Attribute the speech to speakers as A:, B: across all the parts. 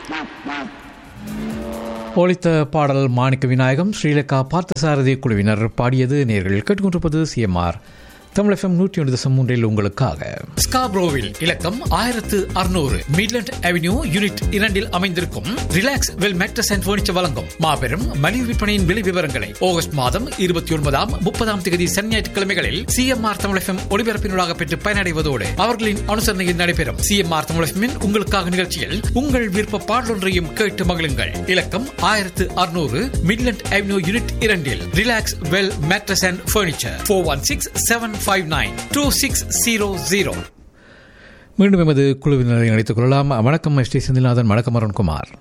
A: ஒலித்த பாடல் மாணிக்க விநாயகம் ஸ்ரீலங்கா பார்த்தசாரதி குழுவினர் பாடியது நேர்கள் கேட்டுக்கொண்டிருப்பது சிஎம்ஆர் தமிழ் எஃப்எம் நூற்றி ஒன்று தசம் மூன்றில் உங்களுக்காக ஸ்காப்ரோவில் இலக்கம் ஆயிரத்து அறுநூறு மிட்லண்ட் அவென்யூ யூனிட் இரண்டில் அமைந்திருக்கும் Relaxwell mattress and furniture வழங்கும் மாபெரும் மலிவு விற்பனையின் விலை விவரங்களை ஆகஸ்ட் மாதம் இருபத்தி ஒன்பதாம் முப்பதாம் தேதி சனி ஞாயிற்றுக்கிழமைகளில் சிஎம்ஆர் தமிழ் எஃப்எம் ஒளிபரப்பினூடாக பெற்று பயனடைவதோடு அவர்களின் அனுசரணையில் நடைபெறும் சிஎம்ஆர் தமிழ் எஃப்எம்மின் உங்களுக்காக நிகழ்ச்சியில் உங்கள் விருப்ப பாடலொன்றையும் கேட்டு மகிழுங்கள் இலக்கம் ஆயிரத்து அறுநூறு மிட்லண்ட் அவென்யூ யூனிட் இரண்டில் Relaxwell mattress and furniture four one six seven five nine two six zero zero மீண்டும் எமது குழுவினரை அழைத்துக் கொள்ளலாம் வணக்கம் எஸ் டி செந்தில்நாதன் வணக்கம் அருண்குமார்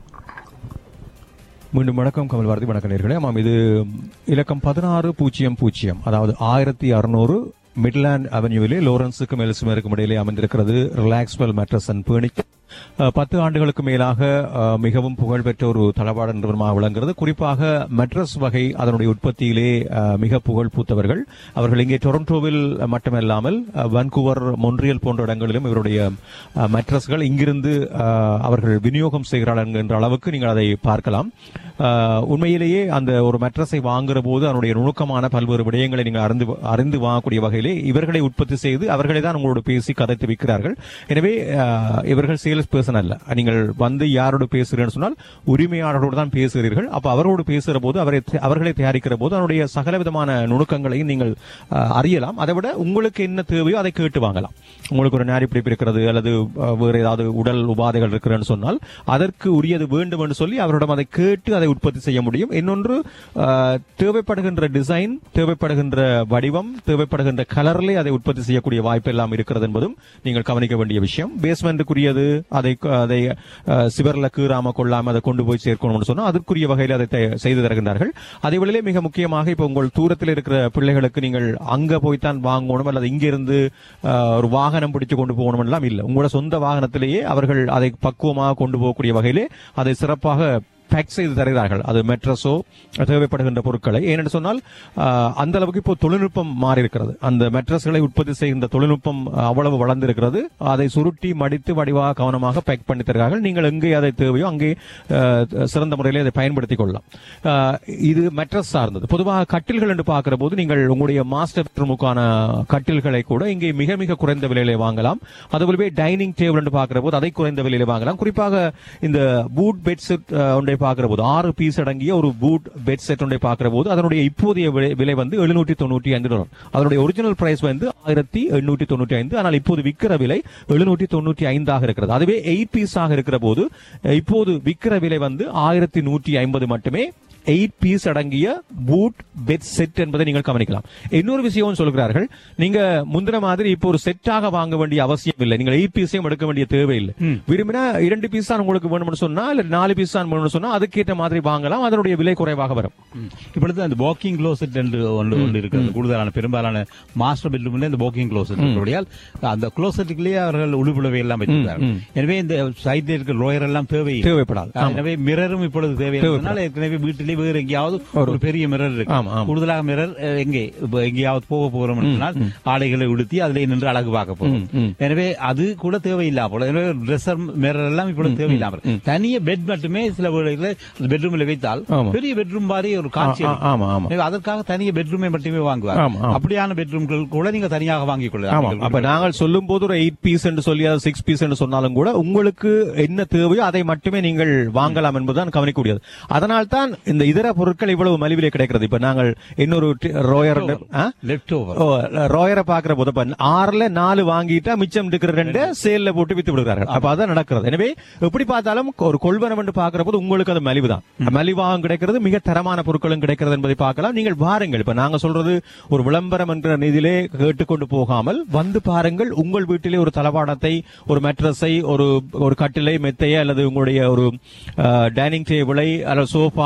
B: மீண்டும் வணக்கம் கமல் பாரதி வணக்கம் நேர்களே ஆமாம் இது இலக்கம் பதினாறு பூஜ்ஜியம் பூஜ்ஜியம் அதாவது ஆயிரத்தி அறுநூறு மிட்லாண்ட் அவென்யூவிலே லோரன்ஸுக்கும் எலிசுமருக்கும் இடையிலே அமைந்திருக்கிறது ரிலாக்ஸ்வெல் மேட்ரஸ் அண்ட் பேர்னிச்சர் அஹ், பத்து ஆண்டுகளுக்கு மேலாக அஹ், மிகவும் புகழ்பெற்ற ஒரு தளவாட நிறுவனமாக விளங்குகிறது குறிப்பாக மெட்ரஸ் வகை அதனுடைய உற்பத்தியிலே அஹ், மிக புகழ் பூத்தவர்கள் அவர்கள் இங்கே டொரண்டோவில் மட்டுமல்லாமல் அஹ், வான்கூவர் மொன்றியல் போன்ற இடங்களிலும் இவருடைய அஹ், மெட்ரஸ்கள் இங்கிருந்து அஹ், அவர்கள் விநியோகம் செய்கிறார்கள் என்ற அளவுக்கு நீங்கள் அதை பார்க்கலாம் அஹ், உண்மையிலேயே அந்த ஒரு மெட்ரஸை வாங்குற போது அதனுடைய நுணுக்கமான பல்வேறு விடயங்களை நீங்கள் அறிந்து அறிந்து வாங்கக்கூடிய வகையிலே இவர்களை உற்பத்தி செய்து அவர்களே தான் உங்களோட பேசி கதைத்து விற்கிறார்கள் எனவே அஹ், இவர்கள் சேல்ஸ் பர்சன் அல்ல நீங்கள் வந்து யாரோடு பேசுகிறேன்னு சொன்னால் உரிமையாளரோடு தான் பேசுகிறீர்கள் அப்ப அவரோடு பேசுகிற போது அவரை அவர்களை தயாரிக்கிற போது அதனுடைய சகல விதமான நுணுக்கங்களையும் நீங்கள் அஹ், அறியலாம் அதை விட உங்களுக்கு என்ன தேவையோ அதை கேட்டு வாங்கலாம் உங்களுக்கு ஒரு நாரி பிடிப்பு இருக்கிறது அல்லது அஹ், வேறு ஏதாவது உடல் உபாதைகள் இருக்கிறன்னு சொன்னால் அதற்கு உரியது வேண்டும் என்று சொல்லி அவரிடம் அதை கேட்டு அதை உற்பத்தி செய்ய முடியும் இன்னொன்று அஹ், தேவைப்படுகின்ற டிசைன் தேவைப்படுகின்ற வடிவம் தேவைப்படுகின்ற கலர்லே அதை உற்பத்தி செய்யக்கூடிய வாய்ப்பு எல்லாம் இருக்கிறது என்பதும் நீங்கள் கவனிக்க வேண்டிய விஷயம் பேஸ்மெண்ட்டுக்குரியது அதை அதை அஹ், சிவர்ல கீறாம கொள்ளாம அதை கொண்டு போய் சேர்க்கணும்னு சொன்னா அதற்குரிய வகையில் அதை தே- செய்து தருகின்றார்கள் அதே வேளையிலே மிக முக்கியமாக இப்போ உங்கள் தூரத்தில் இருக்கிற பிள்ளைகளுக்கு நீங்கள் அங்க போய்த்தான் வாங்கணும் அல்லது இங்க இருந்து அஹ், ஒரு வாகனம் பிடிச்சு கொண்டு போகணும் எல்லாம் இல்லை உங்களோட சொந்த வாகனத்திலேயே அவர்கள் அதை பக்குவமாக கொண்டு போகக்கூடிய வகையிலே அதை சிறப்பாக பேக் செய்து தருகிறார்கள் அது மெட்ரஸோ தேவைப்படுகின்ற பொருட்களை ஏனென்று சொன்னால் ஆஹ், அந்த அளவுக்கு இப்போ தொழில்நுட்பம் மாறி இருக்கிறது அந்த மெட்ரஸ்களை உற்பத்தி செய்கின்ற தொழில்நுட்பம் ஆஹ், அவ்வளவு வளர்ந்திருக்கிறது அதை சுருட்டி மடித்து வடிவாக கவனமாக பேக் பண்ணி தருகிறார்கள் நீங்கள் எங்கே அதை தேவையோ அங்கே ஆஹ், சிறந்த முறையில் அதை பயன்படுத்திக் கொள்ளலாம் ஆஹ், இது மெட்ரஸ் சார்ந்தது பொதுவாக கட்டில்கள் என்று பார்க்கிற போது நீங்கள் உங்களுடைய மாஸ்டர் பெட்ரூமுக்கான கட்டில்களை கூட இங்கே மிக மிக குறைந்த விலையிலே வாங்கலாம் அதுபோலவே டைனிங் டேபிள் என்று பார்க்கிற போது அதை குறைந்த விலையிலே வாங்கலாம் குறிப்பாக இந்த பூட் பெட் செட் ஒன்றை பார்க்கிற போது ஆறு பீஸ் அடங்கிய ஒரு பூட் பெட் செட் ஒன்றை பார்க்கிற போது அதனுடைய இப்போதைய விலை- விலை வந்து எழுநூற்றி தொண்ணூற்றி ஐந்து டாலர் அதனுடைய ஒரிஜினல் பிரைஸ் வந்து ஆயிரத்தி எண்ணூற்றி தொண்ணூற்றி ஐந்து ஆனால் இப்போது விற்கிற விலை எழுநூற்றி தொண்ணூற்றி ஐந்தாக இருக்கிறது அதுவே எயிட் பீஸ் ஆக இருக்கிற போது அஹ், இப்போது விற்கிற விலை வந்து ஆயிரத்தி நூற்றி ஐம்பது மட்டுமே எயிட் பீஸ் அடங்கிய பூட் பெட் செட் என்பதை நீங்கள் கவனிக்கலாம் இன்னொரு விஷயம் சொல்கிறார்கள் நீங்க முந்தின மாதிரி இப்போ ஒரு செட்டாக வாங்க வேண்டிய அவசியம் இல்லை நீங்கள் எயிட் பீஸையும் எடுக்க வேண்டிய தேவையில்லை விரும்பினா இரண்டு பீஸ் தான் உங்களுக்கு வேணும்னு சொன்னா இல்ல நாலு பீஸ் தான் வேணும்னு சொன்னா அதுக்கேற்ற மாதிரி வாங்கலாம் அதனுடைய விலை குறைவாக வரும்
C: இப்பொழுது அந்த வாக்கிங் க்ளோசெட் என்று ஒன்று ஒன்று இருக்கிறது கூடுதலான பெரும்பாலான மாஸ்டர் பெட்ரூம்ல இந்த வாக்கிங் க்ளோசெட் இருக்கிறபடியால் அந்த க்ளோசெட்டுக்குள்ளேயே அவர்கள் உள்புலவை எல்லாம் வைத்திருக்கிறார்கள் எனவே இந்த சைட்ல இருக்கிற லோயர் எல்லாம் தேவை
B: தேவைப்படாது ஆமா.
C: எனவே மிரரும் இப்பொழுது தேவையில்லை ஏற்கனவே வீட்டிலே வேறு எங்கேயாவது ஒரு பெரிய மிரர் இருக்கு
B: ஆமா, ஆமா.
C: கூடுதலாக மிரர் அஹ், எங்கே இப்ப எங்கேயாவது போக போறோம் என்றால் ஆடைகளை உடுத்தி அதிலே நின்று அழகு பார்க்க போறோம் எனவே அது கூட தேவையில்லாமல் எனவே ட்ரெஸ்ஸர் மிரர் எல்லாம் இப்பொழுது தேவையில்லாமல் தனிய பெட் மட்டுமே சில வேளைகளில் பெட்ரூம்ல வைத்தால்
B: ஆமா.
C: பெரிய பெட்ரூம் மாதிரி ஒரு காட்சி
B: ஆ,
C: அளிக்கும்.
B: ஆமா, ஆமா.
C: எனவே அதற்காக தனிய பெட்ரூமை மட்டுமே வாங்குவார்
B: ஆமா, ஆமா.
C: அப்படியான பெட்ரூம்கள் கூட நீங்க தனியாக வாங்கிக் கொள்ளலாம்
B: ஆமா அப்ப நாங்கள் சொல்லும் போது ஒரு எயிட் பீஸ் என்று சொல்லி அது சிக்ஸ் பீஸ் என்று சொன்னாலும் கூட உங்களுக்கு என்ன தேவையோ அதை மட்டுமே நீங்கள் வாங்கலாம் என்பதுதான் கவனிக்கக்கூடியது அதனால் தான் இந்த இதர பொருட்கள் இவ்வளவு மலிவிலே கிடைக்கிறது இப்ப நாங்கள் இன்னொரு டி- ரோயர் ஆ?
C: லெப்ட் ஓவர்
B: ஓ, ரோயரை பாக்குற போது இப்ப ஆறுல நாலு வாங்கிட்டா மிச்சம் இருக்கிற ரெண்டு சேல்ல போட்டு வித்து விடுகிறார்கள் அப்ப அதான் நடக்கிறது எனவே எப்படி பார்த்தாலும் ஒரு கொள்வனம் என்று பாக்குற போது உங்களுக்கு அது மலிவுதான் மலிவாகவும் கிடைக்கிறது மிக தரமான பொருட்களும் கிடைக்கிறது என்பதை பார்க்கலாம் நீங்கள் பாருங்கள் இப்ப நாங்க சொல்றது ஒரு விளம்பரம் என்ற நிதியிலே கேட்டுக்கொண்டு போகாமல் வந்து பாருங்கள் உங்கள் வீட்டிலே ஒரு தளவாடத்தை ஒரு மெட்ரஸை ஒரு ஒரு கட்டிலை மெத்தையை அல்லது உங்களுடைய ஒரு டைனிங் டேபிளை அல்லது சோஃபாவை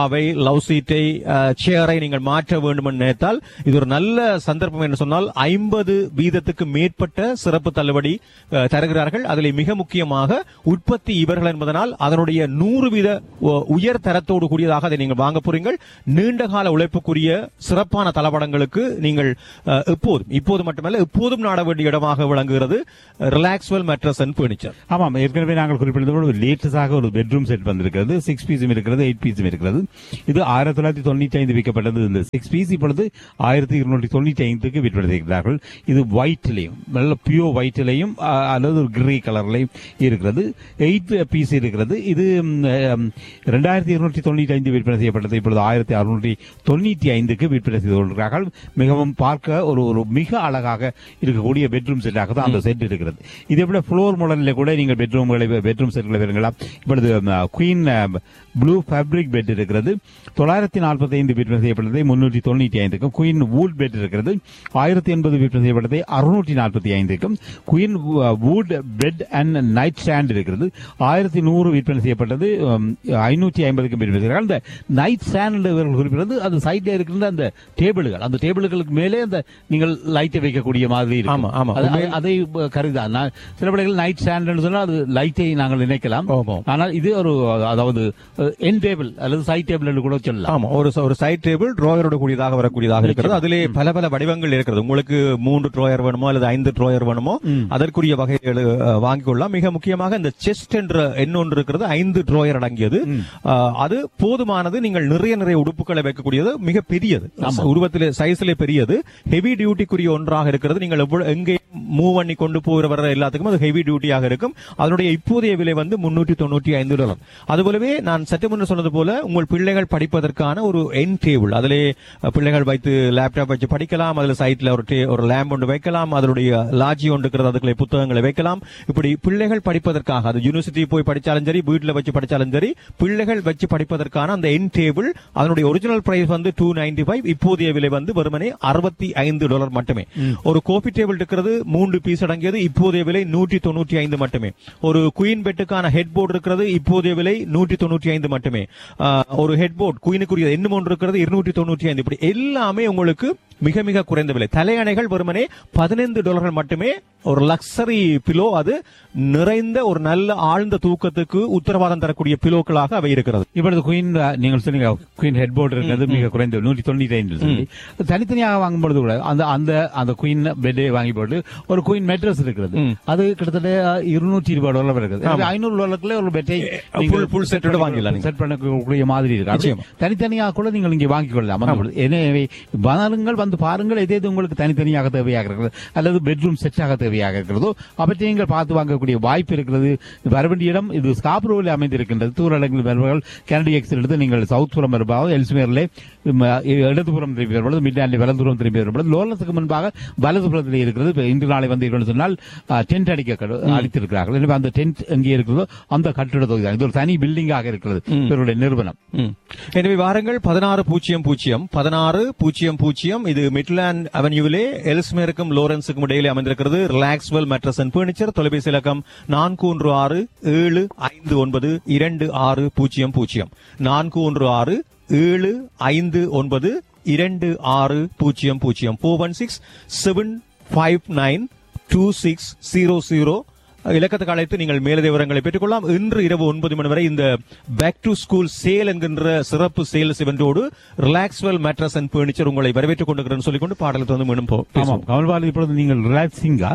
B: லவ் சீட்டை சேரை நீங்கள் மாற்ற வேண்டும் என்று நினைத்தால் இது ஒரு நல்ல சந்தர்ப்பம் என்று சொன்னால் ஐம்பது வீதத்துக்கு மேற்பட்ட சிறப்பு தள்ளுபடி அஹ், தருகிறார்கள் அதில் மிக முக்கியமாக உற்பத்தி இவர்கள் என்பதனால் அதனுடைய நூறு வீத அஹ், உயர் தரத்தோடு கூடியதாக அதை நீங்கள் வாங்க போறீங்கள் நீண்ட கால உழைப்புக்குரிய சிறப்பான தளபடங்களுக்கு நீங்கள் அஹ், எப்போதும் இப்போது மட்டுமல்ல எப்போதும் நாட வேண்டிய இடமாக விளங்குகிறது ரிலாக்ஸ்வெல் மேட்ரஸ் அண்ட் பர்னிச்சர்
C: ஆமாம் ஏற்கனவே நாங்கள் குறிப்பிட்டது போல ஒரு லேட்டஸ்டாக ஒரு பெட்ரூம் செட் வந்திருக்கிறது சிக்ஸ் பீஸும் இருக்கிறது எயிட் பீஸும் இருக்கிறது இது ஆயிரத்தி தொள்ளாயிரத்தி தொண்ணூற்றி ஐந்து விற்கப்பட்டது இந்த சிக்ஸ் பீஸ் இப்பொழுது ஆயிரத்தி இருநூற்றி தொண்ணூற்றி ஐந்துக்கு விற்படுத்தியிருக்கிறார்கள் இது ஒயிட்லையும் நல்ல பியூர் ஒயிட்லையும் அல்லது ஒரு கிரே கலர்லையும் இருக்கிறது எயிட் பீஸ் இருக்கிறது இது ரெண்டாயிரத்தி இருநூற்றி தொண்ணூற்றி ஐந்து விற்பனை செய்யப்பட்டது இப்பொழுது ஆயிரத்தி அறுநூற்றி தொண்ணூற்றி ஐந்துக்கு விற்பனை செய்து கொண்டிருக்கிறார்கள் மிகவும் பார்க்க ஒரு ஒரு மிக அழகாக இருக்கக்கூடிய பெட்ரூம் செட்டாக தான் அந்த செட் இருக்கிறது இதே போல ஃப்ளோர் மாடலில் கூட நீங்கள் பெட்ரூம்களை பெட்ரூம் செட்களை பெறுங்களாம் இப்பொழுது குயின் ப்ளூ ஃபேப்ரிக் பெட் இருக்கிறது தொள்ளாயிரத்தி நாற்பத்தி ஐந்து விற்பனை செய்யப்பட்டதை முன்னூற்றி தொண்ணூற்றி ஐந்துக்கும் குயின் வூட் பெட் இருக்கிறது ஆயிரத்தி எண்பது விற்பனை செய்யப்பட்டதை அறுநூற்றி நாற்பத்தி ஐந்துக்கும் queen wood bed and night stand இருக்கிறது ஆயிரத்தி நூறு விற்பனை செய்யப்பட்டது ஐநூற்றி ஐம்பதுக்கும் விற்பனை செய்கிறார்கள் அந்த நைட் ஸ்டாண்ட் இவர்கள் குறிப்பிடுறது அது சைட்ல இருக்கின்ற அந்த டேபிள்கள் அந்த டேபிள்களுக்கு மேலே அந்த நீங்கள் லைட்டை வைக்கக்கூடிய மாதிரி இருக்கும்.
B: ஆமா, ஆமா.
C: அது-
B: உண்மையில்
C: அதை கருதா நான் சில பிள்ளைகள் நைட் ஸ்டாண்ட் சொன்னா அது லைட்டை நாங்கள் நினைக்கலாம்
B: ஆமா.
C: ஆனால் இது ஒரு அதாவது என் டேபிள் அல்லது சைட் டேபிள் என்று கூட சொல்லலாம்
B: ஆமா ஒரு ஒரு சைட் டேபிள் ட்ராயரோட கூடியதாக வரக்கூடியதாக இருக்கிறது அதிலே பல பல வடிவங்கள் இருக்கிறது உங்களுக்கு மூன்று ட்ராயர் வேணுமோ அல்லது ஐந்து ட்ராயர் வேணுமோ அதற்குரிய வகைகள் அஹ், வாங்கிக் கொள்ளலாம் மிக முக்கியமாக இந்த செஸ்ட் என்ற எண் ஒன்று இருக்கிறது ஐந்து ட்ராயர் அடங்கியது அஹ், அது போதுமானது நீங்கள் நிறைய நிறைய உடுப்புகளை வைக்கக்கூடியது மிக பெரியது உருவத்திலே சைஸ்ல பெரியது ஹெவி டியூட்டிக்குரிய ஒன்றாக இருக்கிறது நீங்கள் எவ்வளவு எங்கே மூவ் பண்ணி கொண்டு போகிற வர எல்லாத்துக்கும் அது ஹெவி டியூட்டியாக இருக்கும் அதனுடைய இப்போதைய விலை வந்து முன்னூற்றி தொண்ணூற்றி ஐந்து டாலர் அதுபோலவே நான் சற்று முன்னர் சொன்னது போல உங்கள் பிள்ளைகள் படிப்பதற்கான ஒரு என் டேபிள் அதிலே அஹ், பிள்ளைகள் வைத்து லேப்டாப் வச்சு படிக்கலாம் அதுல சைட்ல ஒரு டே- ஒரு லேம்ப் ஒன்று வைக்கலாம் அதனுடைய லாஜி ஒன்று இருக்கிறது அதுக்குள்ளே புத்தகங்களை வைக்கலாம் இப்படி பிள்ளைகள் படிப்பதற்காக அது யூனிவர்சிட்டி போய் படிச்சாலும் சரி வீட்டில் வச்சு படிச்சாலும் சரி பிள்ளைகள் வச்சு படிப்பதற்கான அந்த என் டேபிள் அதனுடைய ஒரிஜினல் பிரைஸ் வந்து டூ நைன்டி ஃபைவ் இப்போதைய விலை வந்து வெறுமனே அறுபத்தி ஐந்து டாலர் மட்டுமே ஒரு கோபி டேபிள் இருக்கிறது மூன்று பீஸ் அடங்கியது இப்போதைய விலை நூற்றி தொண்ணூற்றி ஐந்து மட்டுமே ஒரு குயின் பெட்டுக்கான ஹெட் போர்டு இருக்கிறது இப்போதைய விலை நூற்றி தொண்ணூற்றி ஐந்து மட்டுமே ஆஹ், ஒரு ஹெட் போர்டு குயினுக்குரிய இன்னும் ஒன்று இருக்கிறது இருநூற்றி தொண்ணூற்றி ஐந்து இப்படி எல்லாமே உங்களுக்கு மிக மிக குறைந்த விலை தலையணைகள் வெறுமனே பதினைந்து டாலர்கள் மட்டுமே ஒரு லக்ஸரி பிலோ அது நிறைந்த ஒரு நல்ல ஆழ்ந்த தூக்கத்துக்கு உத்தரவாதம் தரக்கூடிய பிலோக்களாக அவை இருக்கிறது
C: இப்பொழுது குயின் நீங்கள் சொன்னீங்க குயின் ஹெட் போர்டு இருக்கிறது மிக குறைந்த நூற்றி தொண்ணூற்றி ஐந்து சொல்லி தனித்தனியாக வாங்கும்பொழுது கூட அந்த அந்த அந்த குயின் பெட் வாங்கி போட்டு ஒரு குயின் மெட்ரஸ் இருக்கிறது அது கிட்டத்தட்ட இருநூற்றி இருபது டாலர் இருக்குது எனவே ஐநூறு டாலருக்குள்ள ஒரு பெட்டை
B: full- full set ஓட வாங்கிடலாம் நீங்க.
C: செட் பண்ணக்கூடிய மாதிரி இருக்கு அப்படி
B: நிச்சயமா.
C: தனித்தனியாக கூட நீங்கள் இங்கே வாங்கிக் கொள்ளலாம் அந்த பொழுது. எனவே வாருங்கள் வந்து பாருங்கள் எது எது உங்களுக்கு தனித்தனியாக தேவையாக இருக்கிறது அல்லது பெட்ரூம் செட்டாக தேவையாக இருக்கிறதோ அவற்றை நீங்கள் பார்த்து வாங்கக்கூடிய வாய்ப்பு இருக்கிறது வர வேண்டிய இடம் இது ஸ்காப்ரோவில் அமைந்திருக்கின்றது தூரடங்கில் வருபவர்கள் கனடி எக்ஸில் எடுத்து நீங்கள் சவுத் புறம் வருபாக எல்ஸ்மேர்லே இடதுபுறம் திரும்பி வரும்பொழுது மிட்டாண்டி வலதுபுறம் திரும்பி வரும்பொழுது லோலத்துக்கு முன்பாக வலதுபுறத்தில் இருக்கிறது இப்ப இன்று நாளை வந்து என்று சொன்னால் டென்ட் அடிக்க கடு- அடித்திருக்கிறார்கள் எனவே அந்த டென்ட் எங்கே இருக்கிறதோ அந்த கட்டிட தொகுதி தான். இது ஒரு தனி பில்டிங்காக இருக்கிறது இவருடைய நிறுவனம்
B: ம். எனவே வாருங்கள் பதினாறு பூஜ்ஜியம் பூஜ்ஜியம் பதினாறு பூஜ்ஜியம் பூஜ்ஜியம் இது மிட்லாண்ட் அவென்யூவிலே எல்ஸ்மேருக்கும் லோரன்ஸுக்கும் இடையிலே அமைந்திருக்கிறது ரிலாக்ஸ்வெல் மெட்ரஸ் அண்ட் பர்னிச்சர் தொலைபேசி இலக்கம் நான்கு ஒன்று ஆறு ஏழு ஐந்து ஒன்பது இரண்டு ஆறு பூஜ்ஜியம் பூஜ்ஜியம் நான்கு ஒன்று ஆறு ஏழு ஐந்து ஒன்பது இரண்டு ஆறு பூஜ்ஜியம் பூஜ்ஜியம் four one six seven five nine two six zero zero இலக்கத்துக்கு அழைத்து நீங்கள் மேலதிக விவரங்களை பெற்றுக்கொள்ளலாம் இன்று இரவு ஒன்பது மணி வரை இந்த பேக் டு ஸ்கூல் சேல் என்கின்ற சிறப்பு சேல்ஸ் இவெண்டோடு ரிலாக்ஸ்வெல் மேட்ரஸ் அண்ட் பர்னிச்சர் உங்களை வரவேற்றுக் கொண்டிருக்கிறேன் சொல்லிக்கொண்டு பாடலை வந்து மீண்டும் போ- பேசுவோம்.
C: ஆமாம் கமல்பால் இப்பொழுது நீங்கள் ரிலாக்ஸிங்கா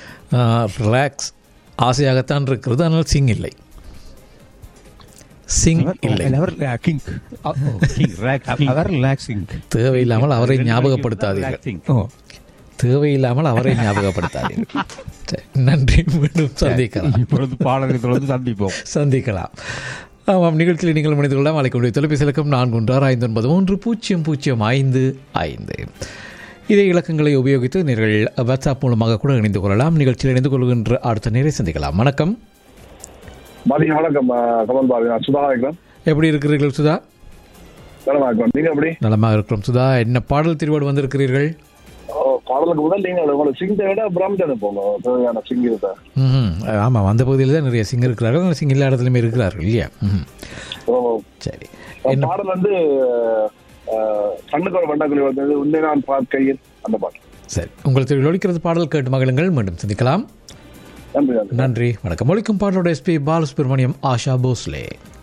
A: ரிலாக்ஸ் ஆசையாகத்தான் இருக்கிறது ஆனால் சிங் இல்லை சிங் இல்லை
B: அவர் கிங் அவர் ரிலாக்ஸிங்
A: தேவையில்லாமல் அவரை ஞாபகப்படுத்தாதீர்கள்
B: ஓ
A: தேவையில்லாமல் அவரை ஞாபகப்படுத்தாதீர்கள் சரி, நன்றி மீண்டும் சந்திக்கலாம்
C: இப்பொழுது பாடலை தொடர்ந்து சந்திப்போம்
A: சந்திக்கலாம் ஆமாம் நிகழ்ச்சியில் நீங்கள் மனித கொள்ளலாம் அழைக்கக்கூடிய தொலைபேசி இலக்கம் நான்கு ஒன்று ஆறு ஐந்து ஒன்பது மூன்று பூஜ்ஜியம் பூஜ்ஜியம் ஐந்து ஐந்து இதே இலக்கங்களை உபயோகித்து நீங்கள் வாட்ஸ்அப் மூலமாக கூட இணைந்து கொள்ளலாம் நிகழ்ச்சியில் இணைந்து கொள்கின்ற அடுத்த நேரை சந்திக்கலாம் வணக்கம்
D: மதியம் வணக்கம் அஹ், கமல் பாபு நான் சுதா இருக்கிறேன்
A: எப்படி இருக்கிறீர்கள் சுதா
D: நலமா இருக்கிறோம் நீங்க எப்படி
A: நலமாக இருக்கிறோம் சுதா என்ன பாடல் திருவாடு வந்திருக்கிறீர்கள்
D: ஓ, பாடலுக்கு முதல் நீங்க உங்களுக்கு சிங்கை விட பிரம்டன் போங்க தேவையான சிங் இருக்கா
A: ம் ஆமாம் அந்த பகுதியில் தான் நிறைய சிங் இருக்கிறார்கள் ஆனால் சிங் எல்லா இடத்துலையுமே இருக்கிறார்கள் இல்லையா ம்
D: ஓ
A: சரி என்ன
D: பாடல் வந்து அஹ், கண்ணுக்கு ஒரு வண்டாக்குழி வந்தது உன்னை நான் பார்க்கையில் அந்த பாட்டு
A: சரி உங்களுக்கு ஒழிக்கிறது பாடல் கேட்டு மகளுங்கள் மீண்டும் சந்திக்கலாம்
D: நன்றி நன்றி
A: நன்றி வணக்கம் ஒழிக்கும் பாடலோட எஸ்பி பாலசுப்ரமணியம் ஆஷா போஸ்லே